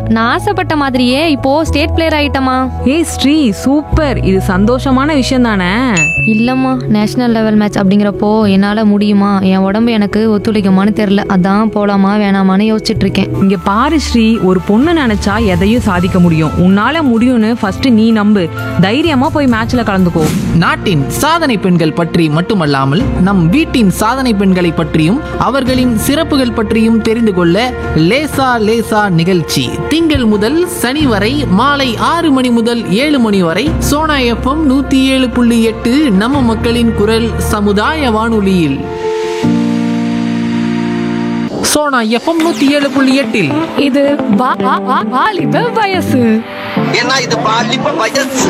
நான் ஆசைப்பட்ட மாதிரியே இப்போ ஸ்டேட் பிளேயர் ஆயிட்டமா ஏய் ஸ்ரீ சூப்பர் இது சந்தோஷமான விஷயம் தானே இல்லம்மா நேஷனல் லெவல் மேட்ச் அப்படிங்கிறப்போ என்னால முடியுமா என் உடம்பு எனக்கு ஒத்துழைக்குமான்னு தெரியல அதான் போலாமா வேணாமான்னு யோசிச்சுட்டு இருக்கேன் இங்க பாரு ஸ்ரீ ஒரு பொண்ணு நினைச்சா எதையும் சாதிக்க முடியும் உன்னால முடியும்னு ஃபர்ஸ்ட் நீ நம்பு தைரியமா போய் மேட்ச்ல கலந்துக்கோ நாட்டின் சாதனை பெண்கள் பற்றி மட்டுமல்லாமல் நம் வீட்டின் சாதனை பெண்களை பற்றியும் அவர்களின் சிறப்புகள் பற்றியும் தெரிந்து கொள்ள லேசா லேசா நிகழ்ச்சி திங்கள் முதல் சனி வரை மாலை ஆறு மணி முதல் ஏழு மணி வரை சோனா எஃப்எம் நூத்தி ஏழு புள்ளி எட்டு நம்ம மக்களின் குரல் சமுதாய வானொலியில் சோனா எஃப்எம் நூத்தி ஏழு புள்ளி எட்டில் இது வா- வா- வா- வாலிப வயசு ஏன்னா இது பாலிப்ப வயசு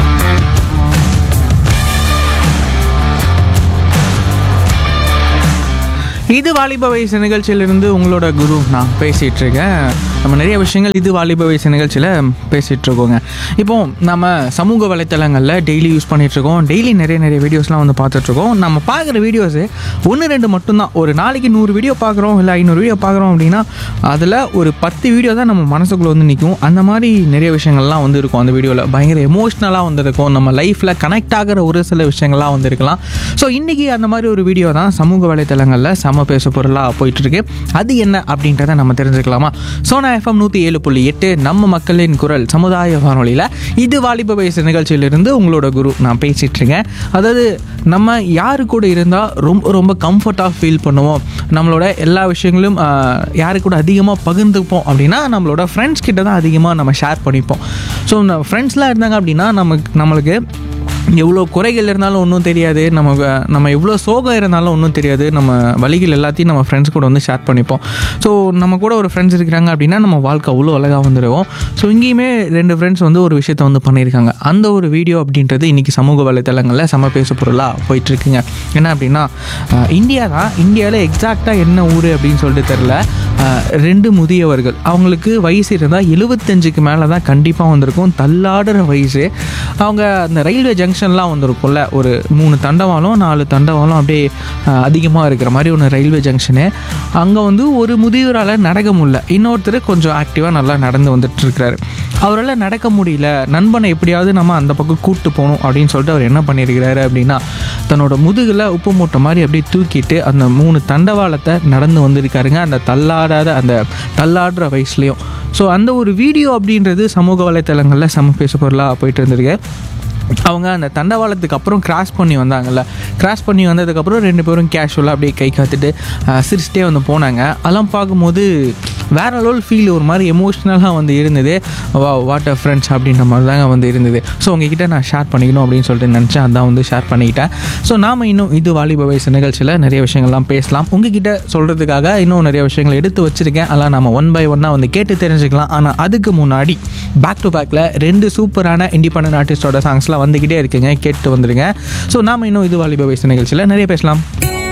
இது வாலிப வயசு நிகழ்ச்சியிலிருந்து உங்களோட குரு நான் பேசிகிட்டு இருக்கேன் நம்ம நிறைய விஷயங்கள் இது வாலிப வயசு நிகழ்ச்சியில் பேசிகிட்டு இருக்கோங்க இப்போ நம்ம சமூக வலைத்தளங்களில் டெய்லி யூஸ் பண்ணிட்டு இருக்கோம் டெய்லி நிறைய நிறைய வீடியோஸ்லாம் வந்து பார்த்துட்ருக்கோம் நம்ம பார்க்குற வீடியோஸு ஒன்று ரெண்டு மட்டும்தான் ஒரு நாளைக்கு நூறு வீடியோ பார்க்குறோம் இல்லை ஐநூறு வீடியோ பார்க்குறோம் அப்படின்னா அதில் ஒரு பத்து வீடியோ தான் நம்ம மனசுக்குள்ளே வந்து நிற்கும் அந்த மாதிரி நிறைய விஷயங்கள்லாம் வந்து இருக்கும் அந்த வீடியோவில் பயங்கர எமோஷ்னலாக வந்து இருக்கும் நம்ம லைஃப்பில் கனெக்ட் ஆகிற ஒரு சில விஷயங்கள்லாம் வந்து இருக்கலாம் ஸோ இன்றைக்கி அந்த மாதிரி ஒரு வீடியோ தான் சமூக வலைத்தளங்களில் செம பேசு பொருளாக போயிட்டுருக்கு அது என்ன அப்படின்றத நம்ம தெரிஞ்சுக்கலாமா சோனா எஃப்எம் நூற்றி ஏழு புள்ளி எட்டு நம்ம மக்களின் குரல் சமுதாய வானொலியில் இது வாலிப வயசு நிகழ்ச்சியிலிருந்து உங்களோட குரு நான் பேசிகிட்டு இருக்கேன் அதாவது நம்ம யாரு கூட இருந்தால் ரொம்ப ரொம்ப கம்ஃபர்ட்டாக ஃபீல் பண்ணுவோம் நம்மளோட எல்லா விஷயங்களும் ஆஹ், யாரு கூட அதிகமாக பகிர்ந்துப்போம் அப்படின்னா நம்மளோட ஃப்ரெண்ட்ஸ் கிட்ட தான் அதிகமாக நம்ம ஷேர் பண்ணிப்போம் ஸோ ஃப்ரெண்ட்ஸ்லாம் இருந்தாங்க அப்படின்னா நமக்கு நம்மளுக்கு எவ்வளோ குறைகள் இருந்தாலும் ஒன்றும் தெரியாது நம்ம நம்ம எவ்வளோ சோகம் இருந்தாலும் ஒன்றும் தெரியாது நம்ம வழிகள் எல்லாத்தையும் நம்ம ஃப்ரெண்ட்ஸ் கூட வந்து ஷேர் பண்ணிப்போம் ஸோ நம்ம கூட ஒரு ஃப்ரெண்ட்ஸ் இருக்கிறாங்க அப்படின்னா நம்ம வாழ்க்கை அவ்வளோ அழகாக வந்துடுவோம் ஸோ இங்கேயுமே ரெண்டு ஃப்ரெண்ட்ஸ் வந்து ஒரு விஷயத்த வந்து பண்ணியிருக்காங்க அந்த ஒரு வீடியோ அப்படின்றது இன்றைக்கி சமூக வலைத்தளங்களில் சம பேசு பொருளாக போயிட்டுருக்குங்க என்ன அப்படின்னா அஹ், இந்தியா தான் இந்தியாவில் எக்ஸாக்டாக என்ன ஊர் அப்படின்னு சொல்லிட்டு தெரில அஹ், ரெண்டு முதியவர்கள் அவங்களுக்கு வயசு இருந்தால் எழுபத்தஞ்சுக்கு மேலே தான் கண்டிப்பாக வந்திருக்கும் தள்ளாடுற வயசு அவங்க அந்த ரயில்வே ஜங்ஷன்லாம் வந்திருக்கும்ல ஒரு மூணு தண்டவாளம் நாலு தண்டவாளம் அப்படியே அதிகமாக இருக்கிற மாதிரி ஒன்று ரயில்வே ஜங்ஷனு அங்கே வந்து ஒரு முதியவரால் நடக்க முடியல இன்னொருத்தர் கொஞ்சம் ஆக்டிவாக நல்லா நடந்து வந்துட்டு இருக்கிறாரு அவரால் நடக்க முடியல நண்பனை எப்படியாவது நம்ம அந்த பக்கம் கூப்பிட்டு போகணும் அப்படின்னு சொல்லிட்டு அவர் என்ன பண்ணியிருக்கிறாரு அப்படின்னா தன்னோட முதுகில் உப்பு மூட்டை மாதிரி அப்படியே தூக்கிட்டு அந்த மூணு தண்டவாளத்தை நடந்து வந்திருக்காருங்க அந்த தள்ளாடாத அந்த தள்ளாடுற வயசுலேயும் ஸோ அந்த ஒரு வீடியோ அப்படின்றது சமூக வலைத்தளங்களில் சம பேச பொருளாக போயிட்டு இருந்திருக்கு அவங்க அந்த தண்டவாளத்துக்கு அப்புறம் கிராஸ் பண்ணி வந்தாங்கல்ல கிராஸ் பண்ணி வந்ததுக்கப்புறம் ரெண்டு பேரும் கேஷுவலாக அப்படியே கை காத்துட்டு அஹ், சிரிச்சிட்டே வந்து போனாங்க அதெல்லாம் பார்க்கும்போது வேற லெவல் ஃபீல் ஒரு மாதிரி எமோஷ்னலாக வந்து இருந்தது வா வாட் அ ஃப்ரெண்ட்ஸ் அப்படின்ற மாதிரி தாங்க வந்து இருந்தது ஸோ உங்ககிட்ட நான் ஷேர் பண்ணிக்கணும் அப்படின்னு சொல்லிட்டு நினச்சேன் அதான் வந்து ஷேர் பண்ணிக்கிட்டேன் ஸோ நாம் இன்னும் இது வாலிப வயசு நிகழ்ச்சியில் நிறைய விஷயங்கள்லாம் பேசலாம் உங்ககிட்ட சொல்கிறதுக்காக இன்னும் நிறைய விஷயங்களை எடுத்து வச்சுருக்கேன் அதெல்லாம் நம்ம ஒன் பை ஒன்னாக வந்து கேட்டு தெரிஞ்சுக்கலாம் ஆனால் அதுக்கு முன்னாடி பேக் டு பேக்கில் ரெண்டு சூப்பரான இண்டிபெண்டன்ட் ஆர்டிஸ்டோட சாங்ஸ்லாம் வந்துக்கிட்டே இருக்குங்க கேட்டு வந்துடுங்க ஸோ நாம் இன்னும் இது வாலிப வயசு நிகழ்ச்சியில் நிறைய பேசலாம்